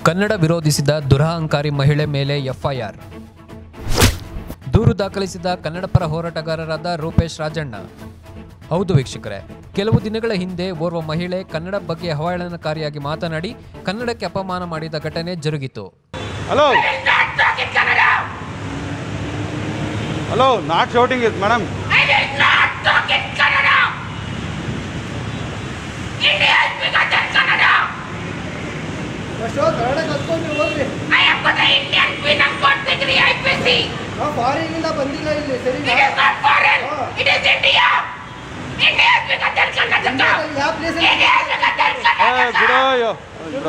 ಕನ್ನಡ ವಿರೋಧಿಸಿದ ದುರಹಂಕಾರಿ ಮಹಿಳೆ ಮೇಲೆ ಎಫ್ಐಆರ್ ದೂರು ದಾಖಲಿಸಿದ ಕನ್ನಡಪರ ಹೋರಾಟಗಾರರಾದ ರೂಪೇಶ್ ರಾಜಣ್ಣ ಹೌದು ವೀಕ್ಷಕರೇ ಕೆಲವು ದಿನಗಳ ಹಿಂದೆ ಓರ್ವ ಮಹಿಳೆ ಕನ್ನಡ ಬಗ್ಗೆ ಅವಹೇಳನಕಾರಿಯಾಗಿ ಮಾತನಾಡಿ ಕನ್ನಡಕ್ಕೆ ಅಪಮಾನ ಮಾಡಿದ ಘಟನೆ ಜರುಗಿತು hello hello not shouting is madam I did not talk in Kannada. India is bigger than Kannada. ಎಷ್ಟೋ ಕನ್ನಡ ಕಲ್ತ್ಕೊಂಡ್ರಿ ಹೋಗ್ರಿ I have got an Indian Queen and God degree IPC. ನಾವು ಫಾರಿನಿಂದ ಬಂದಿಲ್ಲ ಇಲ್ಲಿ ಸರಿ It is not foreign. It is India. India is bigger than Karnataka. ಯಾವ place India is bigger than ಏ Karnataka. ಬಿಡೋ ಅಯ್ಯೋ ಬಿಡೋ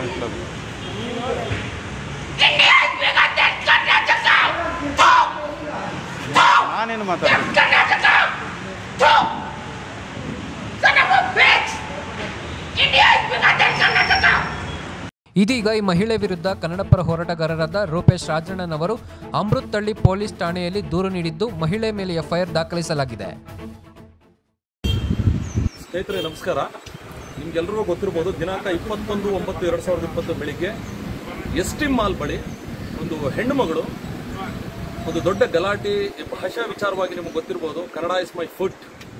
India is bigger than Karnataka. Boom. Boom. ನಾನೇನು ಮಾತಾಡ From Karnataka. Boom. Son of a bitch. India is bigger than Karnataka. ಇದೀಗ ಈ ಮಹಿಳೆ ವಿರುದ್ಧ ಕನ್ನಡಪರ ಹೋರಾಟಗಾರರಾದ ರೂಪೇಶ್ ರಾಜಣ್ಣನವರು ಅಮೃತಹಳ್ಳಿ ಪೊಲೀಸ್ ಠಾಣೆಯಲ್ಲಿ ದೂರು ನೀಡಿದ್ದು ಮಹಿಳೆ ಮೇಲೆ ಎಫ್ಐಆರ್ ದಾಖಲಿಸಲಾಗಿದೆ ಸ್ನೇಹಿತರೆ ನಮಸ್ಕಾರ ನಿಮ್ಗೆಲ್ರಿಗೂ ಗೊತ್ತಿರ್ಬೋದು ದಿನಾಂಕ ಇಪ್ಪತ್ತೊಂದು ಒಂಬತ್ತು ಎರಡು ಸಾವಿರದ ಇಪ್ಪತ್ತು ಬೆಳಿಗ್ಗೆ ಎಸ್ ಟಿ ಮಾಲ್ ಬಳಿ ಒಂದು ಹೆಣ್ಣು ಮಗಳು ಒಂದು ದೊಡ್ಡ ಗಲಾಟೆ ಭಾಷಾ ವಿಚಾರವಾಗಿ ನಿಮಗೆ ಗೊತ್ತಿರ್ಬೋದು ಕನ್ನಡ ಇಸ್ ಮೈ ಫುಟ್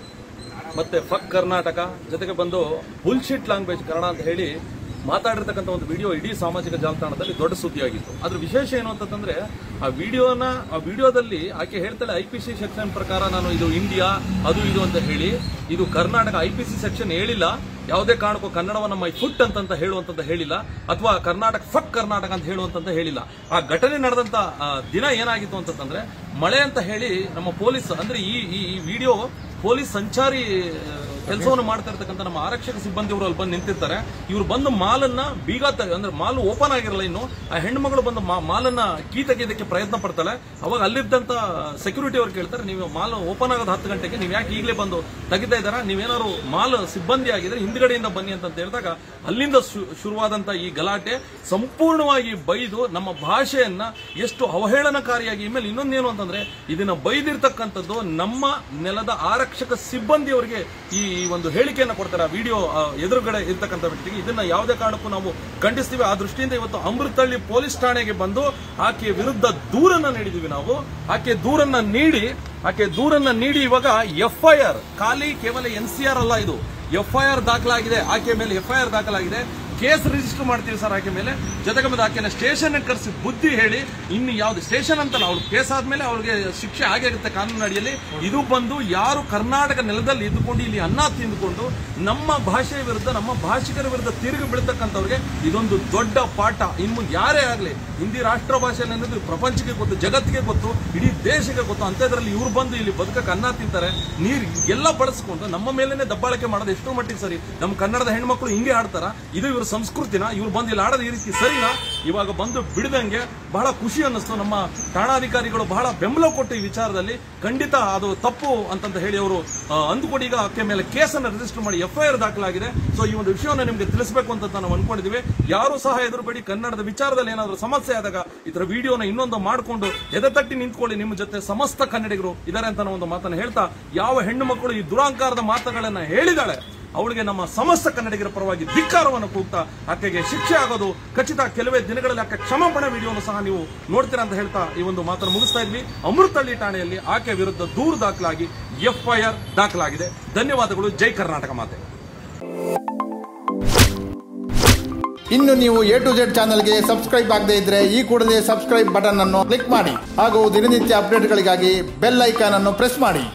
ಮತ್ತೆ ಫಕ್ ಕರ್ನಾಟಕ ಜೊತೆಗೆ ಬಂದು ಬುಲ್ಶಿಟ್ ಲ್ಯಾಂಗ್ವೇಜ್ ಕನ್ನಡ ಅಂತ ಹೇಳಿ ಮಾತಾಡಿರ್ತಕ್ಕಂಥ ಒಂದು ವಿಡಿಯೋ ಇಡೀ ಸಾಮಾಜಿಕ ಜಾಲತಾಣದಲ್ಲಿ ದೊಡ್ಡ ಸುದ್ದಿಯಾಗಿತ್ತು ಅದ್ರ ವಿಶೇಷ ಏನು ಅಂತಂದ್ರೆ ಆ ವಿಡಿಯೋನ ಆ ವಿಡಿಯೋದಲ್ಲಿ ಆಕೆ ಹೇಳ್ತಾಳೆ ಐ ಪಿ ಸಿ ಸೆಕ್ಷನ್ ಪ್ರಕಾರ ನಾನು ಇದು ಇಂಡಿಯಾ ಅದು ಇದು ಅಂತ ಹೇಳಿ ಇದು Karnataka I P C section ಹೇಳಿಲ್ಲ ಯಾವುದೇ ಕಾರಣಕ್ಕೂ ಕನ್ನಡವನ್ನ ಮೈ ಫುಟ್ ಅಂತಂತ ಹೇಳುವಂತಂತ ಹೇಳಿಲ್ಲ ಅಥವಾ ಕರ್ನಾಟಕ ಫಕ್ ಕರ್ನಾಟಕ ಅಂತ ಹೇಳುವಂತಂತ ಹೇಳಿಲ್ಲ ಆ ಘಟನೆ ನಡೆದಂತ ಆ, ದಿನ ಏನಾಗಿತ್ತು ಅಂತಂದ್ರೆ ಮಳೆ ಅಂತ ಹೇಳಿ ನಮ್ಮ ಪೊಲೀಸ್ ಅಂದ್ರೆ ಈ ಈ ಈ ವಿಡಿಯೋ ಪೊಲೀಸ್ ಸಂಚಾರಿ ಕೆಲಸವನ್ನು ಮಾಡ್ತಾ ಇರ್ತಕ್ಕಂಥ ನಮ್ಮ ಆರಕ್ಷಕ ಸಿಬ್ಬಂದಿ ಅವರು ಅಲ್ಲಿ ಬಂದು ನಿಂತಿರ್ತಾರೆ ಇವ್ರು ಬಂದು ಮಾಲನ್ನ ಬೀಗ ತ- ಅಂದ್ರೆ ಮಾಲ್ ಓಪನ್ ಆಗಿರಲ್ಲ ಇನ್ನು ಆ ಹೆಣ್ಮಗಳು ಬಂದು ಮಾ- ಮಾಲನ್ನ ಕೀ ತೆಗೆಯೋದಕ್ಕೆ ಪ್ರಯತ್ನ ಪಡ್ತಾಳೆ ಅವಾಗ ಅಲ್ಲಿದ್ದಂತ ಸೆಕ್ಯೂರಿಟಿ ಅವ್ರು ಕೇಳ್ತಾರೆ ನೀವು ಮಾಲ್ ಓಪನ್ ಆಗೋದು ಹತ್ತು ಗಂಟೆಗೆ ನೀವು ಯಾಕೆ ಈಗಲೇ ಬಂದು ತೆಗಿತಾ ಇದ್ದಾರಾ ನೀವೇನಾದ್ರು ಮಾಲ್ ಸಿಬ್ಬಂದಿ ಆಗಿದ್ರೆ ಹಿಂದ್ಗಡೆಯಿಂದ ಬನ್ನಿ ಅಂತ ಹೇಳಿದಾಗ ಅಲ್ಲಿಂದ ಶು- ಶುರುವಾದಂತ ಈ ಗಲಾಟೆ ಸಂಪೂರ್ಣವಾಗಿ ಬೈದು ನಮ್ಮ ಭಾಷೆಯನ್ನ ಎಷ್ಟು ಅವಹೇಳನಕಾರಿಯಾಗಿ ಆಮೇಲೆ ಇನ್ನೊಂದೇನು ಅಂತಂದ್ರೆ ಇದನ್ನ ಬೈದಿರ್ತಕ್ಕಂಥದ್ದು ನಮ್ಮ ನೆಲದ ಆರಕ್ಷಕ ಸಿಬ್ಬಂದಿಯವರಿಗೆ ಈ ಈ ಒಂದು ಹೇಳಿಕೆಯನ್ನ ಕೊಡ್ತಾರೆ ಆ ವಿಡಿಯೋ ಎದುರುಗಡೆ ಇರ್ತಕ್ಕಂಥ ವ್ಯಕ್ತಿಗೆ ಇದನ್ನ ಯಾವುದೇ ಕಾರಣಕ್ಕೂ ನಾವು ಖಂಡಿಸ್ತೀವಿ ಆ ದೃಷ್ಟಿಯಿಂದ ಇವತ್ತು ಅಮೃತಹಳ್ಳಿ ಪೊಲೀಸ್ ಠಾಣೆಗೆ ಬಂದು ಆಕೆಯ ವಿರುದ್ಧ ದೂರನ್ನ ನೀಡಿದೀವಿ ನಾವು ಆಕೆ ದೂರನ್ನ ನೀಡಿ ಆಕೆ ದೂರನ್ನ ನೀಡಿ ಇವಾಗ ಎಫ್ಐಆರ್ ಖಾಲಿ ಕೇವಲ ಎನ್ ಸಿ ಆರ್ ಅಲ್ಲ ಇದು ಎಫ್ಐಆರ್ ದಾಖಲಾಗಿದೆ ಆಕೆ ಮೇಲೆ ಎಫ್ಐಆರ್ ದಾಖಲಾಗಿದೆ ಕೇಸ್ ರಿಜಿಸ್ಟರ್ ಮಾಡ್ತೀವಿ ಸರ್ ಆಕೆ ಮೇಲೆ ಜೊತೆಗೆ ಮತ್ತೆ ಆಕೆನ ಸ್ಟೇಷನ್ ಕರೆಸಿ ಬುದ್ಧಿ ಹೇಳಿ ಇನ್ನು ಯಾವ್ದು ಸ್ಟೇಷನ್ ಅಂತಲ್ಲ ಅವಳು ಕೇಸ್ ಆದ್ಮೇಲೆ ಅವಳಿಗೆ ಶಿಕ್ಷೆ ಆಗೇ ಇರುತ್ತೆ ಕಾನೂನು ಅಡಿಯಲ್ಲಿ ಇದು ಬಂದು ಯಾರು ಕರ್ನಾಟಕ ನೆಲದಲ್ಲಿ ಇದ್ದುಕೊಂಡು ಇಲ್ಲಿ ಅನ್ನ ತಿಂದುಕೊಂಡು ನಮ್ಮ ಭಾಷೆಯ ವಿರುದ್ಧ ನಮ್ಮ ಭಾಷಿಕರ ವಿರುದ್ಧ ತಿರುಗಿ ಬೀಳ್ತಕ್ಕಂಥವ್ರಿಗೆ ಇದೊಂದು ದೊಡ್ಡ ಪಾಠ ಇನ್ನು ಯಾರೇ ಆಗಲಿ ಹಿಂದಿ ರಾಷ್ಟ್ರ ಭಾಷೆ ಅನ್ನೋದು ಪ್ರಪಂಚಕ್ಕೆ ಗೊತ್ತು ಜಗತ್ತಿಗೆ ಗೊತ್ತು ಇಡೀ ದೇಶಕ್ಕೆ ಗೊತ್ತು ಅಂಥದ್ರಲ್ಲಿ ಇವ್ರು ಬಂದು ಇಲ್ಲಿ ಬದುಕಕ್ಕೆ ಅನ್ನ ತಿಂತಾರೆ ನೀರು ಎಲ್ಲ ಬಳಸ್ಕೊಂಡು ನಮ್ಮ ಮೇಲೇನೆ ದಬ್ಬಾಳಿಕೆ ಮಾಡೋದು ಎಷ್ಟೋ ಮಟ್ಟಿಗೆ ಸರಿ ನಮ್ಮ ಕನ್ನಡದ ಹೆಣ್ಮಕ್ಳು ಹಿಂಗೆ ಆಡ್ತಾರ ಇದು ಇವ್ರ ಸಂಸ್ಕೃತಿನ ಇವ್ರು ಬಂದು ಇಲ್ಲಿ ಆಡೋದು ಈ ರೀತಿ ಸರಿನಾ ಇವಾಗ ಬಂದು ಬಿಡದಂಗೆ ಬಹಳ ಖುಷಿ ಅನ್ನಿಸ್ತು ನಮ್ಮ ಠಾಣಾಧಿಕಾರಿಗಳು ಬಹಳ ಬೆಂಬಲ ಕೊಟ್ಟು ಈ ವಿಚಾರದಲ್ಲಿ ಖಂಡಿತ ಅದು ತಪ್ಪು ಅಂತಂತ ಹೇಳಿ ಅವರು ಆ, ಅಂದುಕೊಂಡು ಈಗ ಆಕೆ ಮೇಲೆ ಕೇಸನ್ನು ರಿಜಿಸ್ಟರ್ ಮಾಡಿ ಎಫ್ಐಆರ್ ದಾಖಲಾಗಿದೆ ಸೊ ಈ ಒಂದು ವಿಷಯವನ್ನು ನಿಮಗೆ ತಿಳಿಸಬೇಕು ಅಂತ ನಾವು ಅನ್ಕೊಂಡಿದೀವಿ ಯಾರು ಸಹ ಎದುರುಬೇಡಿ ಕನ್ನಡದ ವಿಚಾರದಲ್ಲಿ ಏನಾದರೂ ಸಮಸ್ಯೆ ಆದಾಗ ಇದರ ವಿಡಿಯೋನ ಇನ್ನೊಂದು ಮಾಡಿಕೊಂಡು ಎದೆತಟ್ಟಿ ನಿಂತ್ಕೊಳ್ಳಿ ನಿಮ್ಮ ಜೊತೆ ಸಮಸ್ತ ಕನ್ನಡಿಗರು ಇದ್ದಾರೆ ಅಂತ ನಾನು ಒಂದು ಮಾತನ್ನು ಹೇಳ್ತಾ ಯಾವ ಹೆಣ್ಣು ಮಕ್ಕಳು ಈ ದುರಾಂಕಾರದ ಮಾತುಗಳನ್ನ ಹೇಳಿದಾಳೆ ಅವಳಿಗೆ ನಮ್ಮ ಸಮಸ್ತ ಕನ್ನಡಿಗರ ಪರವಾಗಿ ಧಿಕ್ಕಾರವನ್ನು ಕೂಗ್ತಾ ಆಕೆಗೆ ಶಿಕ್ಷೆ ಆಗೋದು ಖಚಿತ ಕೆಲವೇ ದಿನಗಳಲ್ಲಿ ಆಕೆ ಕ್ಷಮಾಪಣೆ ವಿಡಿಯೋನು ಸಹ ನೀವು ನೋಡ್ತೀರಾ ಅಂತ ಹೇಳ್ತಾ ಈ ಒಂದು ಮಾತನ್ನು ಮುಗಿಸ್ತಾ ಇದ್ವಿ ಅಮೃತಹಳ್ಳಿ ಠಾಣೆಯಲ್ಲಿ ಆಕೆ ವಿರುದ್ಧ ದೂರು ದಾಖಲಾಗಿ ಎಫ್ಐಆರ್ ದಾಖಲಾಗಿದೆ ಧನ್ಯವಾದಗಳು ಜೈ ಕರ್ನಾಟಕ ಮಾತೆ ಇನ್ನು ನೀವು ಎ ಟು ಜೆಡ್ ಚಾನಲ್ಗೆ ಸಬ್ಸ್ಕ್ರೈಬ್ ಆಗದೇ ಇದ್ರೆ ಈ ಕೂಡಲೇ ಸಬ್ಸ್ಕ್ರೈಬ್ ಬಟನ್ ಅನ್ನು ಕ್ಲಿಕ್ ಮಾಡಿ ಹಾಗೂ ದಿನನಿತ್ಯ ಅಪ್ಡೇಟ್ಗಳಿಗಾಗಿ ಬೆಲ್ ಐಕಾನ್ ಅನ್ನು ಪ್ರೆಸ್ ಮಾಡಿ